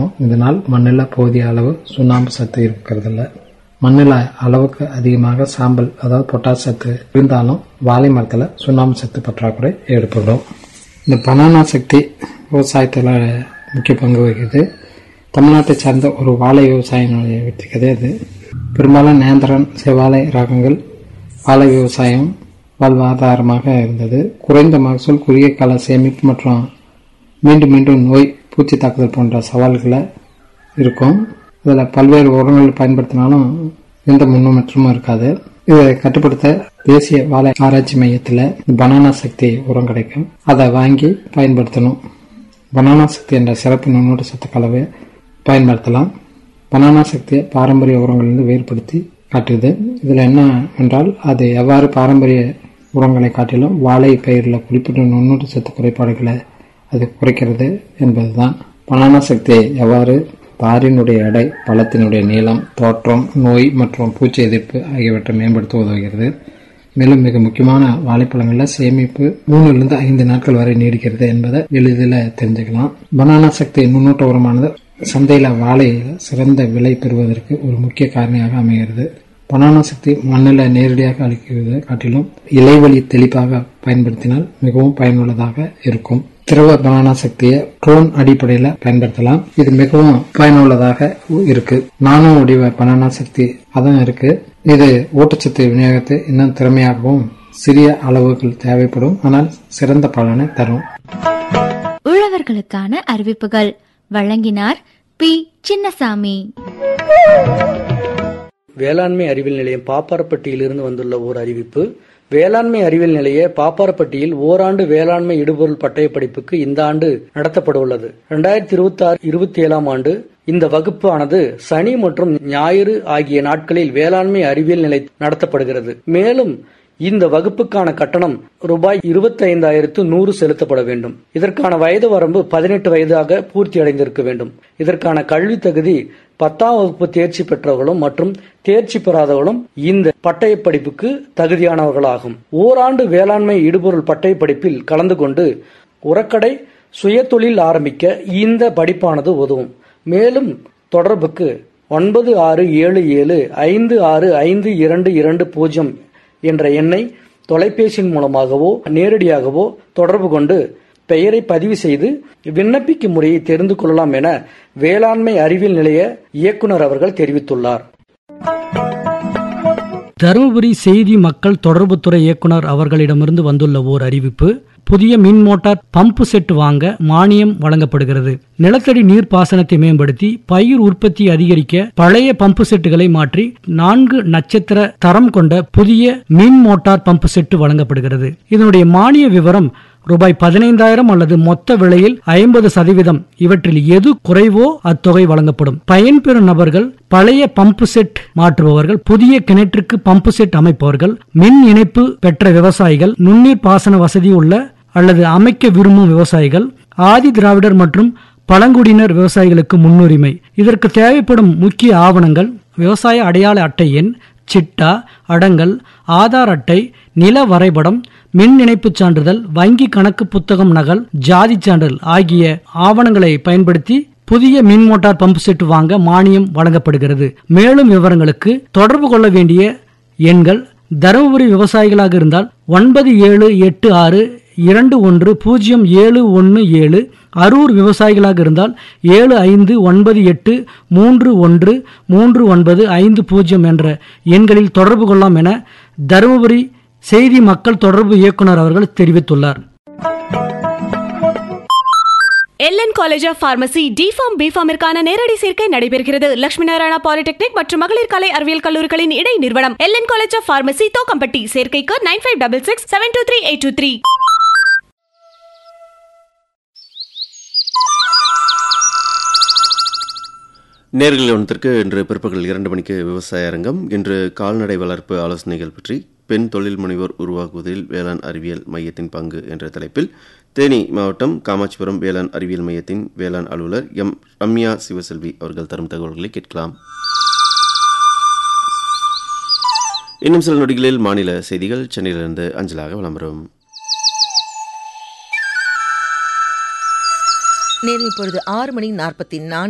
இருக்கும் இதனால் மண்ணில் போதிய அளவு சுண்ணாம்பு சத்து இருக்கிறதில்ல மண்ணில் அளவுக்கு அதிகமாக சாம்பல் அதாவது பொட்டாஸ் சத்து இருந்தாலும் வாழை மரத்தில் சுண்ணாம்பு சத்து பற்றாக்குறை ஏற்படும் இந்த பனானா சக்தி விவசாயத்தில் முக்கிய பங்கு வகிக்குது தமிழ்நாட்டை சார்ந்த ஒரு வாழை விவசாயினுடைய வெற்றி கதை அது பெரும்பாலும் நேந்திரன் செவ்வாழை ரகங்கள் வாழை விவசாயம் வாழ்வாதாரமாக இருந்தது குறைந்த மகசூல் குறுகிய கால சேமிப்பு மற்றும் மீண்டும் மீண்டும் நோய் பூச்சி தாக்குதல் போன்ற சவால்களை இருக்கும் இதில் பல்வேறு உரங்கள் பயன்படுத்தினாலும் எந்த முன்னேற்றமும் இருக்காது இதை கட்டுப்படுத்த தேசிய வாழை ஆராய்ச்சி மையத்தில் பனானா சக்தி உரம் கிடைக்கும் அதை வாங்கி பயன்படுத்தணும் பனானா சக்தி என்ற சிறப்பு நுண்ணூட்ட சத்து கலவை பயன்படுத்தலாம் பனானா சக்தியை பாரம்பரிய உரங்களிலிருந்து வேறுபடுத்தி காட்டுது இதில் என்ன என்றால் அது எவ்வாறு பாரம்பரிய உரங்களை காட்டிலும் வாழை பயிரில் குறிப்பிட்ட நுண்ணூட்ட சத்து குறைபாடுகளை அது குறைக்கிறது என்பதுதான் பனானா சக்தியை எவ்வாறு தாரினுடைய எடை பழத்தினுடைய நீளம் தோற்றம் நோய் மற்றும் பூச்சி எதிர்ப்பு ஆகியவற்றை மேம்படுத்த உதவுகிறது மேலும் மிக முக்கியமான வாழைப்பழங்களில் சேமிப்பு மூணுலேருந்து ஐந்து நாட்கள் வரை நீடிக்கிறது என்பதை எளிதில் தெரிஞ்சுக்கலாம் பனானா சக்தி நுண்ணூட்ட உரமானது சந்தையில் வாழை சிறந்த விலை பெறுவதற்கு ஒரு முக்கிய காரணியாக அமைகிறது பனானா சக்தி மண்ணில் நேரடியாக அளிக்கிறது காட்டிலும் இலைவழி தெளிப்பாக பயன்படுத்தினால் மிகவும் பயனுள்ளதாக இருக்கும் திரவ பனானா சக்தியை ட்ரோன் அடிப்படையில் பயன்படுத்தலாம் இது மிகவும் பயனுள்ளதாக இருக்கு நானோ வடிவ பனானா சக்தி அதான் இருக்கு இது ஊட்டச்சத்து விநியோகத்தை இன்னும் திறமையாகவும் சிறிய அளவுகள் தேவைப்படும் ஆனால் சிறந்த பலனை தரும் உழவர்களுக்கான அறிவிப்புகள் வழங்கினார் பி சின்னசாமி வேளாண்மை அறிவியல் நிலையம் பாப்பாரப்பட்டியிலிருந்து வந்துள்ள ஓர் அறிவிப்பு வேளாண்மை அறிவியல் நிலைய பாப்பாரப்பட்டியில் ஓராண்டு வேளாண்மை இடுபொருள் பட்டய படிப்புக்கு இந்த ஆண்டு நடத்தப்பட உள்ளது இரண்டாயிரத்தி இருபத்தி ஆறு இருபத்தி ஏழாம் ஆண்டு இந்த வகுப்பு ஆனது சனி மற்றும் ஞாயிறு ஆகிய நாட்களில் வேளாண்மை அறிவியல் நிலை நடத்தப்படுகிறது மேலும் இந்த வகுப்புக்கான கட்டணம் ரூபாய் இருபத்தி ஐந்தாயிரத்து நூறு செலுத்தப்பட வேண்டும் இதற்கான வயது வரம்பு பதினெட்டு வயதாக பூர்த்தி அடைந்திருக்க வேண்டும் இதற்கான கல்வி தகுதி பத்தாம் வகுப்பு தேர்ச்சி பெற்றவர்களும் மற்றும் தேர்ச்சி பெறாதவர்களும் இந்த பட்டய படிப்புக்கு தகுதியானவர்களாகும் ஓராண்டு வேளாண்மை இடுபொருள் பட்டய படிப்பில் கலந்து கொண்டு உரக்கடை சுயதொழில் ஆரம்பிக்க இந்த படிப்பானது உதவும் மேலும் தொடர்புக்கு ஒன்பது ஆறு ஏழு ஏழு ஐந்து ஆறு ஐந்து இரண்டு இரண்டு பூஜ்ஜியம் என்ற எண்ணை தொலைபேசியின் மூலமாகவோ நேரடியாகவோ தொடர்பு கொண்டு பெயரை பதிவு செய்து விண்ணப்பிக்கும் முறையை தெரிந்து கொள்ளலாம் என வேளாண்மை அறிவியல் நிலைய இயக்குனர் அவர்கள் தெரிவித்துள்ளார் தருமபுரி செய்தி மக்கள் தொடர்புத்துறை இயக்குனர் அவர்களிடமிருந்து வந்துள்ள ஓர் அறிவிப்பு புதிய மின் மோட்டார் பம்பு செட் வாங்க மானியம் வழங்கப்படுகிறது நிலத்தடி நீர் பாசனத்தை மேம்படுத்தி பயிர் உற்பத்தி அதிகரிக்க பழைய பம்பு செட்டுகளை மாற்றி நான்கு நட்சத்திர தரம் கொண்ட புதிய மின் மோட்டார் பம்பு செட்டு வழங்கப்படுகிறது இதனுடைய மானிய விவரம் ரூபாய் பதினைந்தாயிரம் அல்லது மொத்த விலையில் ஐம்பது சதவீதம் இவற்றில் எது குறைவோ அத்தொகை வழங்கப்படும் பயன்பெறும் நபர்கள் பழைய பம்பு செட் மாற்றுபவர்கள் புதிய கிணற்றுக்கு பம்பு செட் அமைப்பவர்கள் மின் இணைப்பு பெற்ற விவசாயிகள் நுண்ணீர் பாசன வசதி உள்ள அல்லது அமைக்க விரும்பும் விவசாயிகள் ஆதி திராவிடர் மற்றும் பழங்குடியினர் விவசாயிகளுக்கு முன்னுரிமை இதற்கு தேவைப்படும் முக்கிய ஆவணங்கள் விவசாய அடையாள அட்டை எண் சிட்டா அடங்கல் ஆதார் அட்டை நில வரைபடம் மின் இணைப்பு சான்றிதழ் வங்கி கணக்கு புத்தகம் நகல் ஜாதி சான்றிதழ் ஆகிய ஆவணங்களை பயன்படுத்தி புதிய மின் மோட்டார் பம்பு செட் வாங்க மானியம் வழங்கப்படுகிறது மேலும் விவரங்களுக்கு தொடர்பு கொள்ள வேண்டிய எண்கள் தருமபுரி விவசாயிகளாக இருந்தால் ஒன்பது ஏழு எட்டு ஆறு இரண்டு ஒன்று பூஜ்ஜியம் ஏழு ஒன்று ஏழு அரூர் விவசாயிகளாக இருந்தால் ஏழு ஐந்து ஒன்பது எட்டு மூன்று ஒன்று மூன்று ஒன்பது ஐந்து பூஜ்ஜியம் என்ற எண்களில் தொடர்பு கொள்ளலாம் என தருமபுரி செய்தி மக்கள் தொடர்பு இயக்குனர் அவர்கள் தெரிவித்துள்ளார் LN college of pharmacy D Pharm பிஃபார்மிற்கான நேரடி சேர்க்கை நடைபெறுகிறது லட்சுமி நாராயணா பாலிடெக்னிக் மற்றும் மகளிர் கலை அறிவியல் கல்லூரிகளின் இடை நிறுவனம் LN college of pharmacy Thokkampatti சேர்க்கைக்கு nine five double six seven two three eight two three நேர்கள் ஒன்றத்திற்கு இன்று பிற்பகல் இரண்டு மணிக்கு விவசாய அரங்கம் இன்று கால்நடை வளர்ப்பு ஆலோசனைகள் பற்றி பெண் தொழில் முனைவோர் உருவாக்குவதில் வேளாண் அறிவியல் மையத்தின் பங்கு என்ற தலைப்பில் தேனி மாவட்டம் காமாட்சிபுரம் வேளாண் அறிவியல் மையத்தின் வேளாண் அலுவலர் எம் ரம்யா சிவசெல்வி அவர்கள் தரும் தகவல்களை கேட்கலாம் இன்னும் சில நொடிகளில் மாநில செய்திகள் சென்னையிலிருந்து அஞ்சலாக விளம்பரம் நேரம் இப்பொழுது ஆறு மணி நாற்பத்தி நான்கு